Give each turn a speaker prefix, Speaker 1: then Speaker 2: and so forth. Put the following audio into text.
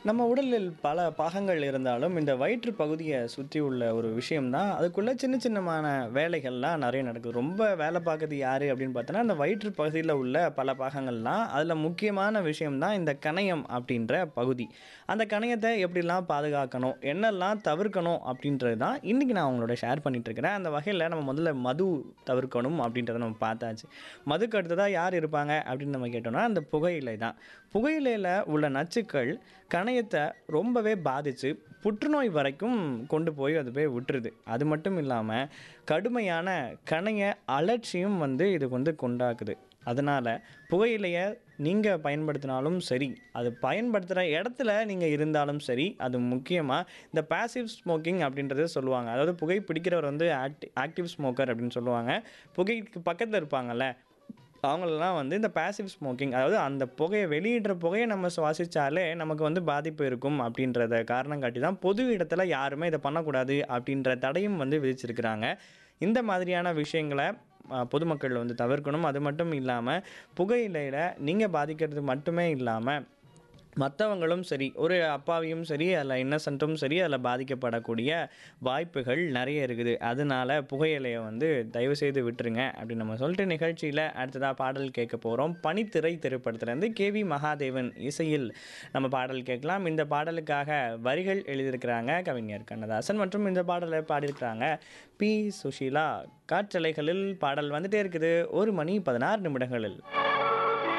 Speaker 1: நம்ம உடலில் பல பாகங்கள் இருந்தாலும் இந்த வயிற்று பகுதியை சுற்றி உள்ள ஒரு விஷயம் தான் அதுக்குள்ளே சின்ன சின்னமான வேலைகள்லாம் நிறைய நடக்குது ரொம்ப வேலை பார்க்குறது யார் அப்படின்னு பார்த்தோன்னா அந்த வயிற்று பகுதியில் உள்ள பல பாகங்கள்லாம் அதில் முக்கியமான விஷயம் தான் இந்த கணையம் அப்படின்ற பகுதி அந்த கணையத்தை எப்படிலாம் பாதுகாக்கணும் என்னெல்லாம் தவிர்க்கணும் அப்படின்றது தான் இன்றைக்கி நான் உங்களோட ஷேர் பண்ணிட்டு இருக்கிறேன் அந்த வகையில் நம்ம முதல்ல மது தவிர்க்கணும் அப்படின்றத நம்ம பார்த்தாச்சு மதுக்கு அடுத்ததாக யார் இருப்பாங்க அப்படின்னு நம்ம கேட்டோம்னா அந்த புகையிலை தான் புகையிலையில் உள்ள நச்சுக்கள் கணையத்தை ரொம்பவே பாதித்து புற்றுநோய் வரைக்கும் கொண்டு போய் அது போய் விட்டுருது அது மட்டும் இல்லாமல் கடுமையான கணைய அலட்சியும் வந்து இது வந்து கொண்டாக்குது அதனால் புகையிலையை நீங்கள் பயன்படுத்தினாலும் சரி அது பயன்படுத்துகிற இடத்துல நீங்கள் இருந்தாலும் சரி அது முக்கியமாக இந்த பாசிவ் ஸ்மோக்கிங் அப்படின்றத சொல்லுவாங்க அதாவது புகை பிடிக்கிறவர் வந்து ஆக்டி ஆக்டிவ் ஸ்மோக்கர் அப்படின்னு சொல்லுவாங்க புகைக்கு பக்கத்தில் இருப்பாங்கல்ல அவங்களெல்லாம் வந்து இந்த பாசிவ் ஸ்மோக்கிங் அதாவது அந்த புகையை வெளியிடுற புகையை நம்ம சுவாசித்தாலே நமக்கு வந்து பாதிப்பு இருக்கும் அப்படின்றத காரணம் காட்டி தான் பொது இடத்துல யாருமே இதை பண்ணக்கூடாது அப்படின்ற தடையும் வந்து விதிச்சிருக்கிறாங்க இந்த மாதிரியான விஷயங்களை அஹ், பொதுமக்கள் வந்து தவிர்க்கணும் அது மட்டும் இல்லாமல் புகையிலையில் நீங்கள் பாதிக்கிறது மட்டுமே இல்லாமல் மற்றவங்களும் சரி ஒரு அப்பாவியும் சரி அதில் இன்னசென்ட்டும் சரி அதில் பாதிக்கப்படக்கூடிய வாய்ப்புகள் நிறைய இருக்குது அதனால புகையிலையை வந்து தயவு செய்து விட்டுருங்க அப்படின்னு நம்ம சொல்லிட்டு நிகழ்ச்சியில் அடுத்ததாக பாடல் கேட்க போகிறோம் பனித்திரை திரைப்படத்துலேருந்து கேவி மகாதேவன் இசையில் நம்ம பாடல் கேட்கலாம் இந்த பாடலுக்காக வரிகள் எழுதியிருக்கிறாங்க கவிஞர் கண்ணதாசன் மற்றும் இந்த பாடலை பாடியிருக்கிறாங்க பி சுஷீலா காற்றலைகளில் பாடல் வந்துட்டே இருக்குது ஒரு மணி பதினாறு நிமிடங்களில்